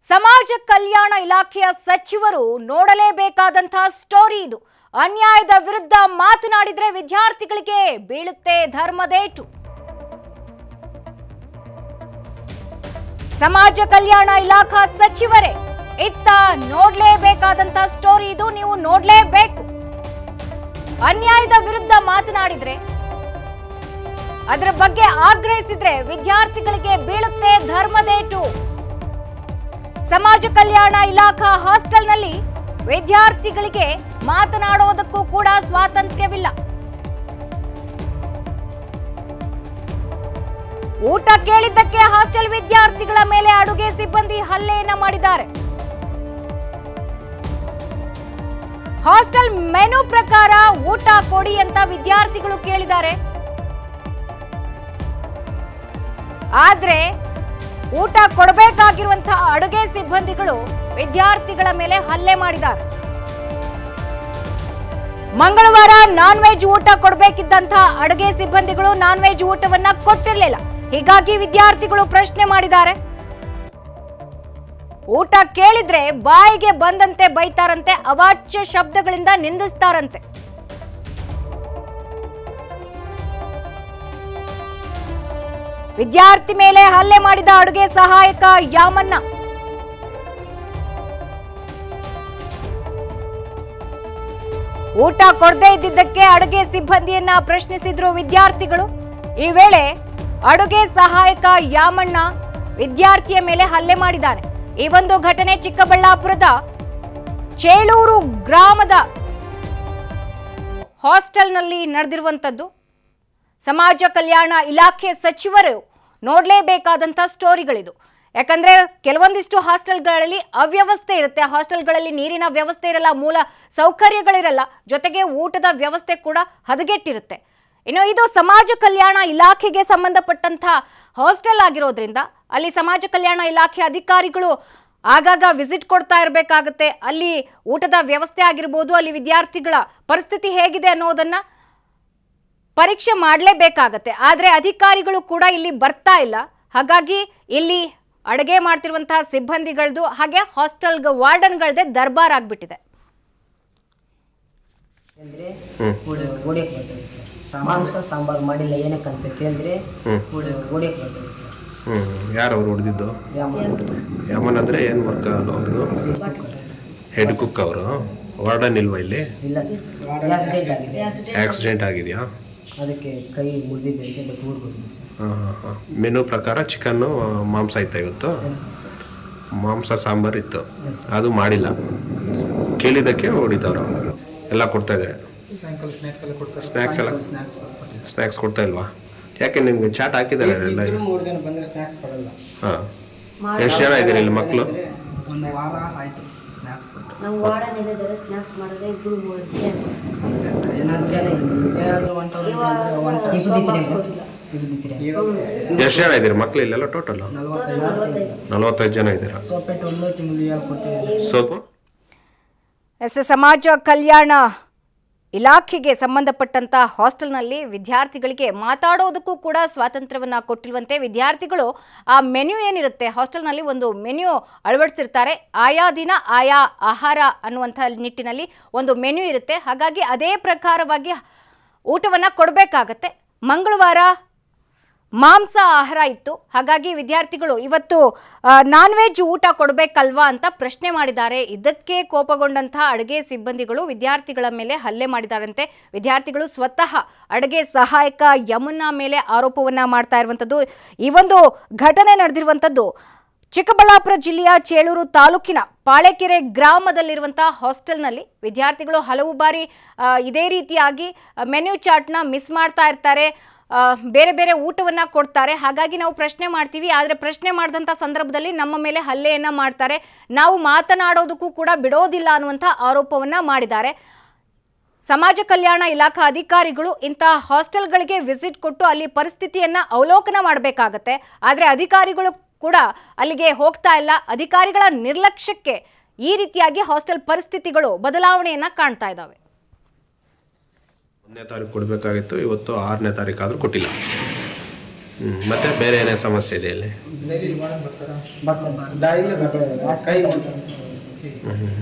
ಸಮಾಜ ಕಲ್ಯಾಣ ಇಲಾಖೆಯ ಸಚಿವರು ನೋಡಲೇಬೇಕಾದಂತಹ ಸ್ಟೋರಿ ಇದು ಅನ್ಯಾಯದ ವಿರುದ್ಧ ಮಾತನಾಡಿದ್ರೆ ವಿದ್ಯಾರ್ಥಿಗಳಿಗೆ ಬೀಳುತ್ತೆ ಧರ್ಮದೇಟು ಸಮಾಜ ಕಲ್ಯಾಣ ಇಲಾಖಾ ಸಚಿವರೇ ಇತ್ತ ನೋಡ್ಲೇಬೇಕಾದಂತಹ ಸ್ಟೋರಿ ಇದು ನೀವು ನೋಡ್ಲೇಬೇಕು ಅನ್ಯಾಯದ ವಿರುದ್ಧ ಮಾತನಾಡಿದ್ರೆ ಅದರ ಬಗ್ಗೆ ಆಗ್ರಹಿಸಿದ್ರೆ ವಿದ್ಯಾರ್ಥಿಗಳಿಗೆ ಬೀಳುತ್ತೆ ಧರ್ಮದೇಟು ಸಮಾಜ ಕಲ್ಯಾಣ ಇಲಾಖಾ ಹಾಸ್ಟೆಲ್ನಲ್ಲಿ ವಿದ್ಯಾರ್ಥಿಗಳಿಗೆ ಮಾತನಾಡೋದಕ್ಕೂ ಕೂಡ ಸ್ವಾತಂತ್ರ್ಯವಿಲ್ಲ ಊಟ ಕೇಳಿದ್ದಕ್ಕೆ ಹಾಸ್ಟೆಲ್ ವಿದ್ಯಾರ್ಥಿಗಳ ಮೇಲೆ ಅಡುಗೆ ಸಿಬ್ಬಂದಿ ಹಲ್ಲೆಯನ್ನ ಮಾಡಿದ್ದಾರೆ ಹಾಸ್ಟೆಲ್ ಮೆನು ಪ್ರಕಾರ ಊಟ ಕೊಡಿ ಅಂತ ವಿದ್ಯಾರ್ಥಿಗಳು ಕೇಳಿದ್ದಾರೆ ಆದ್ರೆ ಊಟ ಕೊಡಬೇಕಾಗಿರುವಂತಹ ಅಡುಗೆ ಸಿಬ್ಬಂದಿಗಳು ವಿದ್ಯಾರ್ಥಿಗಳ ಮೇಲೆ ಹಲ್ಲೆ ಮಾಡಿದ್ದಾರೆ ಮಂಗಳವಾರ ನಾನ್ ವೆಜ್ ಊಟ ಕೊಡಬೇಕಿದ್ದಂತಹ ಅಡುಗೆ ಸಿಬ್ಬಂದಿಗಳು ನಾನ್ ವೆಜ್ ಊಟವನ್ನ ಕೊಟ್ಟಿರಲಿಲ್ಲ ಹೀಗಾಗಿ ವಿದ್ಯಾರ್ಥಿಗಳು ಪ್ರಶ್ನೆ ಮಾಡಿದ್ದಾರೆ ಊಟ ಕೇಳಿದ್ರೆ ಬಾಯಿಗೆ ಬಂದಂತೆ ಬೈತಾರಂತೆ ಅವಾಚ್ಯ ಶಬ್ದಗಳಿಂದ ನಿಂದಿಸ್ತಾರಂತೆ ವಿದ್ಯಾರ್ಥಿ ಮೇಲೆ ಹಲ್ಲೆ ಮಾಡಿದ ಅಡುಗೆ ಸಹಾಯಕ ಯಾಮನ್ನ ಊಟ ಕೊಡದೇ ಇದ್ದಿದ್ದಕ್ಕೆ ಅಡುಗೆ ಸಿಬ್ಬಂದಿಯನ್ನ ಪ್ರಶ್ನಿಸಿದ್ರು ವಿದ್ಯಾರ್ಥಿಗಳು ಈ ವೇಳೆ ಅಡುಗೆ ಸಹಾಯಕ ಯಾಮಣ್ಣ ವಿದ್ಯಾರ್ಥಿಯ ಮೇಲೆ ಹಲ್ಲೆ ಮಾಡಿದ್ದಾನೆ ಈ ಒಂದು ಘಟನೆ ಚಿಕ್ಕಬಳ್ಳಾಪುರದ ಚೇಳೂರು ಗ್ರಾಮದ ಹಾಸ್ಟೆಲ್ನಲ್ಲಿ ನಡೆದಿರುವಂಥದ್ದು ಸಮಾಜ ಕಲ್ಯಾಣ ಇಲಾಖೆ ಸಚಿವರು ನೋಡಲೇಬೇಕಾದಂಥ ಸ್ಟೋರಿಗಳಿದು ಯಾಕಂದ್ರೆ ಕೆಲವೊಂದಿಷ್ಟು ಹಾಸ್ಟೆಲ್ಗಳಲ್ಲಿ ಅವ್ಯವಸ್ಥೆ ಇರುತ್ತೆ ಹಾಸ್ಟೆಲ್ಗಳಲ್ಲಿ ನೀರಿನ ವ್ಯವಸ್ಥೆ ಇರಲ್ಲ ಮೂಲ ಸೌಕರ್ಯಗಳಿರಲ್ಲ ಜೊತೆಗೆ ಊಟದ ವ್ಯವಸ್ಥೆ ಕೂಡ ಹದಗೆಟ್ಟಿರುತ್ತೆ ಇನ್ನು ಇದು ಸಮಾಜ ಕಲ್ಯಾಣ ಇಲಾಖೆಗೆ ಸಂಬಂಧಪಟ್ಟಂತ ಹಾಸ್ಟೆಲ್ ಆಗಿರೋದ್ರಿಂದ ಅಲ್ಲಿ ಸಮಾಜ ಕಲ್ಯಾಣ ಇಲಾಖೆ ಅಧಿಕಾರಿಗಳು ಆಗಾಗ ವಿಸಿಟ್ ಕೊಡ್ತಾ ಇರಬೇಕಾಗತ್ತೆ ಅಲ್ಲಿ ಊಟದ ವ್ಯವಸ್ಥೆ ಆಗಿರ್ಬೋದು ಅಲ್ಲಿ ವಿದ್ಯಾರ್ಥಿಗಳ ಪರಿಸ್ಥಿತಿ ಹೇಗಿದೆ ಅನ್ನೋದನ್ನ ಪರೀಕ್ಷೆ ಮಾಡಲೇಬೇಕಾಗತ್ತೆ ಆದರೆ ಅಧಿಕಾರಿಗಳು ಕೂಡ ಇಲ್ಲಿ ಬರ್ತಾ ಇಲ್ಲ ಹಾಗಾಗಿ ಇಲ್ಲಿ ಅಡುಗೆ ಮಾಡ್ತಿರುವಂತಹ ಸಿಬ್ಬಂದಿಗಳದ್ದು ಹಾಗೆ ಹಾಸ್ಟೆಲ್ ವಾರ್ಡನ್ಗಳದೇ ದರ್ಬಾರ್ ಆಗ್ಬಿಟ್ಟಿದೆ ಕೇಳಿದ್ರೆ ಗೋಡಿಯಕ್ಕೆ ಬರ್ತೇವೆ ಸರ್ ಮಾಂಸ ಸಾಂಬಾರು ಮಾಡಿಲ್ಲ ಏನಕ್ಕಂತ ಕೇಳಿದ್ರೆ ಗೋಡಿಯಕ್ಕೆ ಬರ್ತೇವೆ ಸರ್ ಹ್ಞೂ ಯಾರು ಅವ್ರು ಹೊಡೆದಿದ್ದು ಯಾಮನ್ ಯಮನ್ ಅಂದರೆ ಏನು ವರ್ಕ್ ಅವರು ಹೆಡ್ ಕುಕ್ ಅವರು ವಾರ್ಡನ್ ಇಲ್ವಾ ಇಲ್ಲಿ ಇಲ್ಲ ಸರ್ ಆಕ್ಸಿಡೆಂಟ್ ಆಗಿದೆ ಆಕ್ಸಿಡೆಂಟ್ ಆಗಿದೆಯಾ ಅದಕ್ಕೆ ಕೈ ಮುರಿದಿದೆ ಅಂತ ಹೇಳಿ ಊರಿಗೆ ಹೋಗಿದ್ವಿ ಸರ್ ಹಾಂ ಹಾಂ ಹಾಂ ಮೆನು ಪ್ರಕಾರ ಚಿಕನ್ನು ಮಾಂಸ ಇತ್ತ ಇವತ್ತು ಎಸ್ ಸರ್ ಮಾಂಸ ಸಾಂಬಾರು ಇತ್ತು ಎಸ್ ಅದು ಮಾಡಿಲ್ಲ ಕೇಳಿದ್ದಕ್ಕೆ ಹೊಡಿತವ್ರು ಎಲ್ಲ ಕೊಡ್ತಾ ಇದ್ದಾರೆ ಸಾಯಂಕಾಲ ಸ್ನ್ಯಾಕ್ಸ್ ಎಲ್ಲ ಕೊಡ್ತಾರೆ ಸ್ನ್ಯಾಕ್ಸ್ ಎಲ್ಲ ಸ್ನ್ಯಾಕ್ಸ್ ಸ್ನ್ಯಾಕ್ಸ್ ಕೊಡ್ತಾ ಇಲ್ವಾ ಯಾಕೆ ನಿಮ್ಗೆ ಚಾಟ್ ಹಾಕಿದ್ದಾರೆ ಎಲ್ಲ ಇಬ್ಬರು ಮೂರು ಜನ ಬಂದರೆ ಸ್ನ್ಯಾಕ್ಸ್ ಕೊಡಲ್ಲ ಹಾಂ ಎಷ್ಟು ಜನ ಇದ್ದೀರಿ ಇಲ್ಲಿ ಮಕ್ಕಳು ಒಂದು ವಾರ ಆಯಿತು ಸ್ನ್ಯಾಕ್ಸ್ ಕೊಟ್ಟು ನಾವು ವಾರ್ಡನ್ ಹೇಳಿದರೆ ಸ್ನ್ಯಾಕ್ಸ್ ಮಾಡಿದ್ರೆ ಇಬ್ಬರು ಮೂರು ಜನ ನಾಲ್ಕು ಜನ ಏನಾದರೂ ಒನ್ ಟೌನ್ ಅಂದರೆ ಒನ್ ಟೌನ್ ಇಬ್ಬದಿತ್ತಿರಿ ಕೊಟ್ಟಿಲ್ಲ. ಇಬ್ಬದಿತ್ತಿರಿ ಎಷ್ಟು ಜನ ಇದ್ದೀರಿ ಮಕ್ಕಳು ಇಲ್ಲೆಲ್ಲ ಟೋಟಲ್ ನಲ್ವತ್ತೈದು ನಲವತ್ತೈದು ನಲವತ್ತೈದು ಜನ ಇದ್ದೀರಾ ಸೊಪ್ಪೆ ಟೊಳ್ಳು ಚಿಂಗ್ಲಿ ಎಲ್ಲ ಕೊಟ್ಟಿದ್ದೀವಿ ಸೋಪು ಎಸ್ ಸಮಾಜ ಕಲ್ಯಾಣ ಇಲಾಖೆಗೆ ಸಂಬಂಧಪಟ್ಟಂತ ಹಾಸ್ಟೆಲ್ನಲ್ಲಿ ವಿದ್ಯಾರ್ಥಿಗಳಿಗೆ ಮಾತಾಡೋದಕ್ಕೂ ಕೂಡ ಸ್ವಾತಂತ್ರ್ಯವನ್ನ ಕೊಟ್ಟಿರುವಂತೆ ವಿದ್ಯಾರ್ಥಿಗಳು ಆ ಮೆನ್ಯೂ ಏನಿರುತ್ತೆ ಹಾಸ್ಟೆಲ್ನಲ್ಲಿ ಒಂದು ಮೆನ್ಯೂ ಅಳವಡಿಸಿರ್ತಾರೆ ಆಯಾ ದಿನ ಆಯಾ ಆಹಾರ ಅನ್ನುವಂಥ ನಿಟ್ಟಿನಲ್ಲಿ ಒಂದು ಮೆನ್ಯೂ ಇರುತ್ತೆ ಹಾಗಾಗಿ ಅದೇ ಪ್ರಕಾರವಾಗಿ ಊಟವನ್ನು ಕೊಡಬೇಕಾಗತ್ತೆ ಮಂಗಳವಾರ ಮಾಂಸ ಆಹಾರ ಇತ್ತು ಹಾಗಾಗಿ ವಿದ್ಯಾರ್ಥಿಗಳು ಇವತ್ತು ನಾನ್ ವೆಜ್ ಊಟ ಕೊಡಬೇಕಲ್ವಾ ಅಂತ ಪ್ರಶ್ನೆ ಮಾಡಿದ್ದಾರೆ ಇದಕ್ಕೆ ಕೋಪಗೊಂಡಂತಹ ಅಡುಗೆ ಸಿಬ್ಬಂದಿಗಳು ವಿದ್ಯಾರ್ಥಿಗಳ ಮೇಲೆ ಹಲ್ಲೆ ಮಾಡಿದಾರಂತೆ ವಿದ್ಯಾರ್ಥಿಗಳು ಸ್ವತಃ ಅಡುಗೆ ಸಹಾಯಕ ಯಮುನಾ ಮೇಲೆ ಆರೋಪವನ್ನ ಮಾಡ್ತಾ ಇರುವಂಥದ್ದು ಈ ಒಂದು ಘಟನೆ ನಡೆದಿರುವಂಥದ್ದು ಚಿಕ್ಕಬಳ್ಳಾಪುರ ಜಿಲ್ಲೆಯ ಚೇಳೂರು ತಾಲೂಕಿನ ಪಾಳೆಕೆರೆ ಗ್ರಾಮದಲ್ಲಿರುವಂತಹ ಹಾಸ್ಟೆಲ್ನಲ್ಲಿ ವಿದ್ಯಾರ್ಥಿಗಳು ಹಲವು ಬಾರಿ ಆ, ಇದೇ ರೀತಿಯಾಗಿ ಮೆನ್ಯೂ ಚಾರ್ಟ್ನ ಮಿಸ್ ಮಾಡ್ತಾ ಇರ್ತಾರೆ ಆ, ಬೇರೆ ಬೇರೆ ಊಟವನ್ನ ಕೊಡ್ತಾರೆ ಹಾಗಾಗಿ ನಾವು ಪ್ರಶ್ನೆ ಮಾಡ್ತೀವಿ ಆದರೆ ಪ್ರಶ್ನೆ ಮಾಡಿದಂಥ ಸಂದರ್ಭದಲ್ಲಿ ನಮ್ಮ ಮೇಲೆ ಹಲ್ಲೆಯನ್ನ ಮಾಡ್ತಾರೆ ನಾವು ಮಾತನಾಡೋದಕ್ಕೂ ಕೂಡ ಬಿಡೋದಿಲ್ಲ ಅನ್ನುವಂಥ ಆರೋಪವನ್ನ ಮಾಡಿದ್ದಾರೆ ಸಮಾಜ ಕಲ್ಯಾಣ ಇಲಾಖಾ ಅಧಿಕಾರಿಗಳು ಇಂತಹ ಹಾಸ್ಟೆಲ್ಗಳಿಗೆ ವಿಸಿಟ್ ಕೊಟ್ಟು ಅಲ್ಲಿ ಪರಿಸ್ಥಿತಿಯನ್ನ ಅವಲೋಕನ ಮಾಡಬೇಕಾಗತ್ತೆ ಆದರೆ ಅಧಿಕಾರಿಗಳು ಕೂಡ ಅಲ್ಲಿಗೆ ಹೋಗ್ತಾ ಇಲ್ಲ ಅಧಿಕಾರಿಗಳ ನಿರ್ಲಕ್ಷ್ಯಕ್ಕೆ ಈ ರೀತಿಯಾಗಿ ಹಾಸ್ಟೆಲ್ ಪರಿಸ್ಥಿತಿಗಳು ಬದಲಾವಣೆಯನ್ನ ಕಾಣ್ತಾ ಇದ್ದಾವೆ ಒಂದನೇ ತಾರೀಕು ಕೊಡಬೇಕಾಗಿತ್ತು ಇವತ್ತು ಆರನೇ ತಾರೀಕು ಆದರೂ ಕೊಟ್ಟಿಲ್ಲ ಹ್ಞೂ ಮತ್ತು ಬೇರೆ ಏನೇ ಸಮಸ್ಯೆ ಇದೆ ಇಲ್ಲಿ ಬರ್ತಾರೆ ಡೈಲಿ ಮತ್ತೆ ಕೈ ಹಾಸ್ಪಿಟಲ್ ಹ್ಞೂ